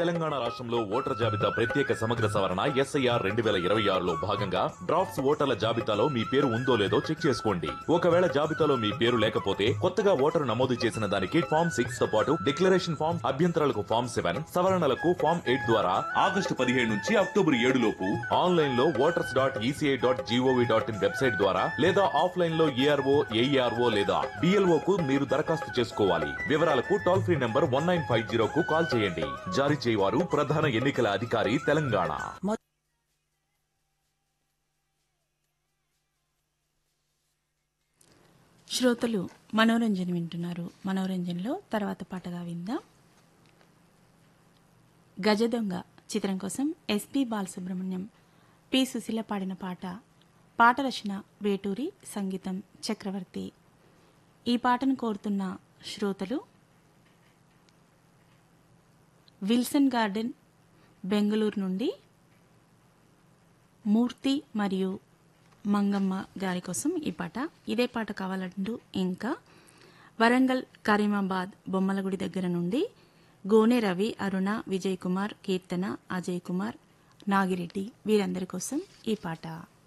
తెలంగాణ రాష్ట్రంలో ఓటర్ జాబితా ప్రత్యేక సమగ్ర సవరణ ఎస్ఐఆర్ రెండు వేల ఇరవై ఆరులో భాగంగా డ్రాఫ్ట్స్ ఓటర్ల జాబితాలో మీ పేరు ఉందో లేదో చెక్ చేసుకోండి ఒకవేళ జాబితాలో మీ పేరు లేకపోతే కొత్తగా ఓటరు నమోదు చేసిన దానికి ఫామ్ సిక్స్ తో పాటు డిక్లరేషన్ ఫామ్ అభ్యంతరాలకు ఫామ్ సెవెన్ సవరణలకు ఫామ్ ఎయిట్ ద్వారా ఆగస్టు పదిహేడు నుంచి అక్టోబర్ ఏడు లోపు ఆన్లైన్ లో voters dot ECI dot GOV dot in website ద్వారా లేదా ఆఫ్లైన్ లో ఏఆర్ఓ ఏఈఆర్ఓ లేదా డిఎల్ఓ కు మీరు దరఖాస్తు చేసుకోవాలి వివరాలకు toll free number one nine five zero కు కాల్ చేయండి జారీ చేయవారు ప్రధాన ఎన్నికల అధికారి తెలంగాణ శ్రోతలు మనోరంజన వింటున్నారు మనోరంజన్లో తర్వాత పాటగా విందాం గజదొంగ చిత్రం కోసం ఎస్పి బాలసుబ్రహ్మణ్యం పి సుశీల పాడిన పాట పాట రచన వేటూరి సంగీతం చక్రవర్తి ఈ పాటను కోరుతున్న శ్రోతలు విల్సన్ గార్డెన్ బెంగళూరు నుండి మూర్తి మరియు మంగమ్మ గారి కోసం ఈ పాట ఇదే పాట కావాలంటూ ఇంకా వరంగల్ కరీమాబాద్ బొమ్మలగుడి దగ్గర నుండి గోనె రవి అరుణ విజయ్ కుమార్ కీర్తన అజయ్ కుమార్ నాగిరెడ్డి వీరందరి కోసం ఈ పాట